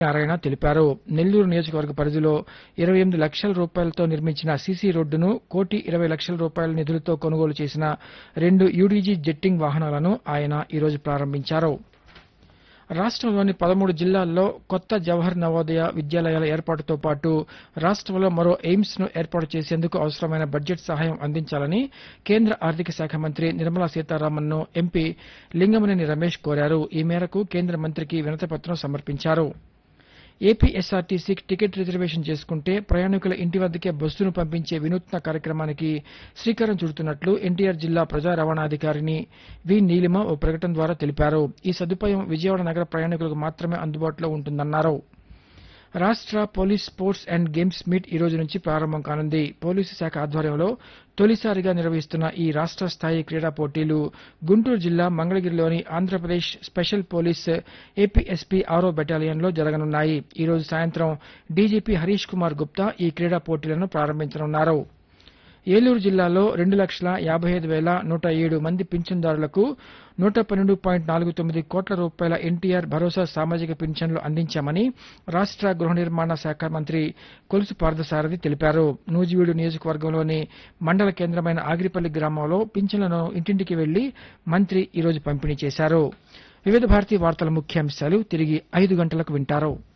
నారాయణ తెలిపారు నెల్లూరు నియోజకవర్గ పరిధిలో ఇరవై ఎనిమిది లక్షల రూపాయలతో నిర్మించిన సీసీ రోడ్డును కోటి ఇరవై లక్షల రూపాయల నిధులతో కొనుగోలు చేసిన రెండు యూడీజీ జెట్టింగ్ వాహనాలను ఆయన ఈరోజు ప్రారంభించారు రాష్ట్రంలోని పదమూడు జిల్లాల్లో కొత్త జవహర్ నవోదయ విద్యాలయాల ఏర్పాటుతో పాటు రాష్ట్రంలో మరో ఎయిమ్స్ ను ఏర్పాటు చేసేందుకు అవసరమైన బడ్జెట్ సహాయం అందించాలని కేంద్ర ఆర్థిక శాఖ మంత్రి నిర్మలా సీతారామన్ ను ఎంపీ లింగమనేని రమేష్ కోరారు ఈ మేరకు కేంద్ర మంత్రికి వినతిపత్రం సమర్పించారు ఏపీఎస్ఆర్టీసీ టికెట్ రిజర్వేషన్ చేసుకుంటే ప్రయాణికుల ఇంటి వద్దకే బస్సును పంపించే వినూత్న కార్యక్రమానికి శ్రీకారం చుడుతున్నట్లు ఎన్టీఆర్ జిల్లా ప్రజా రవాణాధికారిని వి నీలిమ ఓ ప్రకటన ద్వారా తెలిపారు ఈ సదుపాయం విజయవాడ నగర ప్రయాణికులకు మాత్రమే అందుబాటులో ఉంటుందన్నారు రాష్ట్ర police sports and games meet ఈ రోజు నుంచి ప్రారంభం కానుంది పోలీసు శాఖ ఆధ్వర్యంలో తొలిసారిగా నిర్వహిస్తున్న ఈ రాష్ట్ర స్థాయి క్రీడా పోటీలు గుంటూరు జిల్లా మంగళగిరిలోని ఆంధ్రప్రదేశ్ స్పెషల్ పోలీస్ ఏపీఎస్పీ ఆరో బెటాలియన్లో జరగనున్నాయి ఈ రోజు సాయంత్రం డీజీపీ హరీష్ కుమార్ గుప్తా ఈ క్రీడా పోటీలను ప్రారంభించనున్నారు ఏలూరు జిల్లాలో రెండు లక్షల యాభై ఐదు వేల నూట ఏడు మంది పింఛన్దారులకు నూట పన్నెండు పాయింట్ నాలుగు తొమ్మిది కోట్ల రూపాయల ఎన్టీఆర్ భరోసా సామాజిక పింఛన్లు అందించామని రాష్ట్ర గృహ నిర్మాణ శాఖ మంత్రి కొలుసు పార్థసారథి తెలిపారు నూజివీడు నియోజకవర్గంలోని మండల కేంద్రమైన ఆగిరిపల్లి గ్రామంలో పింఛన్లను ఇంటింటికి వెళ్లి మంత్రి ఈరోజు పంపిణీ చేశారు వివిధ భారతీ వార్తల ముఖ్యాంశాలు తిరిగి ఐదు గంటలకు వింటారు